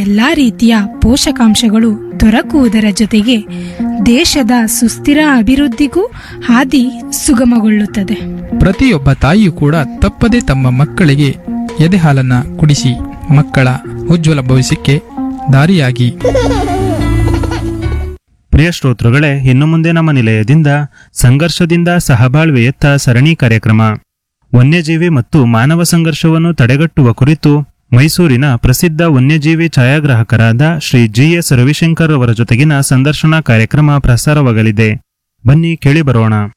ಎಲ್ಲಾ ರೀತಿಯ ಪೋಷಕಾಂಶಗಳು ದೊರಕುವುದರ ಜೊತೆಗೆ ದೇಶದ ಸುಸ್ಥಿರ ಅಭಿವೃದ್ಧಿಗೂ ಹಾದಿ ಸುಗಮಗೊಳ್ಳುತ್ತದೆ ಪ್ರತಿಯೊಬ್ಬ ತಾಯಿಯೂ ಕೂಡ ತಪ್ಪದೆ ತಮ್ಮ ಮಕ್ಕಳಿಗೆ ಎದೆ ಹಾಲನ್ನ ಕುಡಿಸಿ ಮಕ್ಕಳ ಉಜ್ವಲ ಭವಿಷ್ಯಕ್ಕೆ ದಾರಿಯಾಗಿ ಪ್ರಿಯ ಶ್ರೋತೃಗಳೇ ಇನ್ನು ಮುಂದೆ ನಮ್ಮ ನಿಲಯದಿಂದ ಸಂಘರ್ಷದಿಂದ ಸಹಬಾಳ್ವೆಯತ್ತ ಸರಣಿ ಕಾರ್ಯಕ್ರಮ ವನ್ಯಜೀವಿ ಮತ್ತು ಮಾನವ ಸಂಘರ್ಷವನ್ನು ತಡೆಗಟ್ಟುವ ಕುರಿತು ಮೈಸೂರಿನ ಪ್ರಸಿದ್ಧ ವನ್ಯಜೀವಿ ಛಾಯಾಗ್ರಾಹಕರಾದ ಶ್ರೀ ಜಿ ಎಸ್ ರವಿಶಂಕರ್ ಅವರ ಜೊತೆಗಿನ ಸಂದರ್ಶನ ಕಾರ್ಯಕ್ರಮ ಪ್ರಸಾರವಾಗಲಿದೆ ಬನ್ನಿ ಕೇಳಿ ಬರೋಣ